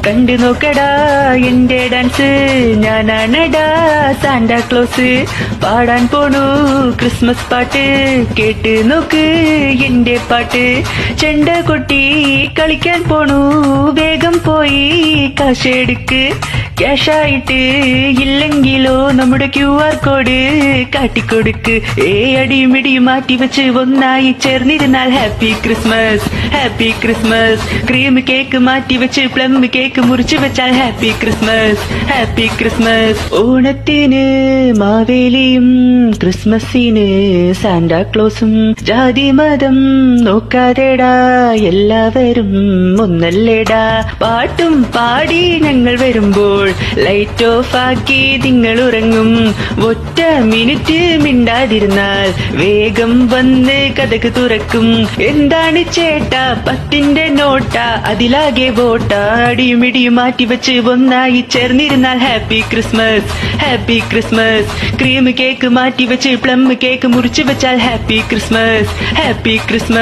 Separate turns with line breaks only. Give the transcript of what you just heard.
കണ്ടു നോക്കടാ എന്റെ ഡാൻസ് ഞാനാണടാ സാന്റാക്ലോസ് പാടാൻ പോണു ക്രിസ്മസ് പാട്ട് കേട്ട് നോക്ക് എന്റെ പാട്ട് ചെണ്ട കൊട്ടി കളിക്കാൻ പോണു വേഗം പോയി കാശെടുക്ക് ക്യാഷായിട്ട് ഇല്ലെങ്കിലോ നമ്മുടെ ക്യു ആർ കോഡ് കാട്ടിക്കൊടുക്ക് ഏ അടിയും ഇടിയും മാറ്റി വെച്ച് ഒന്നായി ചേർന്നിരുന്നാൽ happy Christmas happy Christmas cream cake മാറ്റി വെച്ച് പ്ലം കേക്ക് മുറിച്ച് വെച്ചാൽ ഹാപ്പി ക്രിസ്മസ് ഹാപ്പി ക്രിസ്മസ് ഓണത്തിന് മാവേലിയും ക്രിസ്മസിന് സാന്റാക്ലോസും ജാതി മതം നോക്കാതെടാ എല്ലാവരും ഒന്നല്ലേടാ പാട്ടും പാടി ഞങ്ങൾ വരുമ്പോൾ ലൈറ്റ് ഓഫ് ആക്കി നിങ്ങൾ ഉറങ്ങും ഒറ്റ മിനിറ്റ് മിണ്ടാതിരുന്നാൽ വേഗം വന്ന് കഥക് തുറക്കും എന്താണ് ചേട്ടാ പത്തിന്റെ നോട്ട അതിലാകെ വോട്ട അടിയും ഇടിയും മാറ്റി വെച്ച് ഒന്നായി ചേർന്നിരുന്നാൽ happy Christmas happy Christmas cream cake മാറ്റി വെച്ച് പ്ലം കേക്ക് മുറിച്ച് വെച്ചാൽ ഹാപ്പി ക്രിസ്മസ് ഹാപ്പി ക്രിസ്മസ്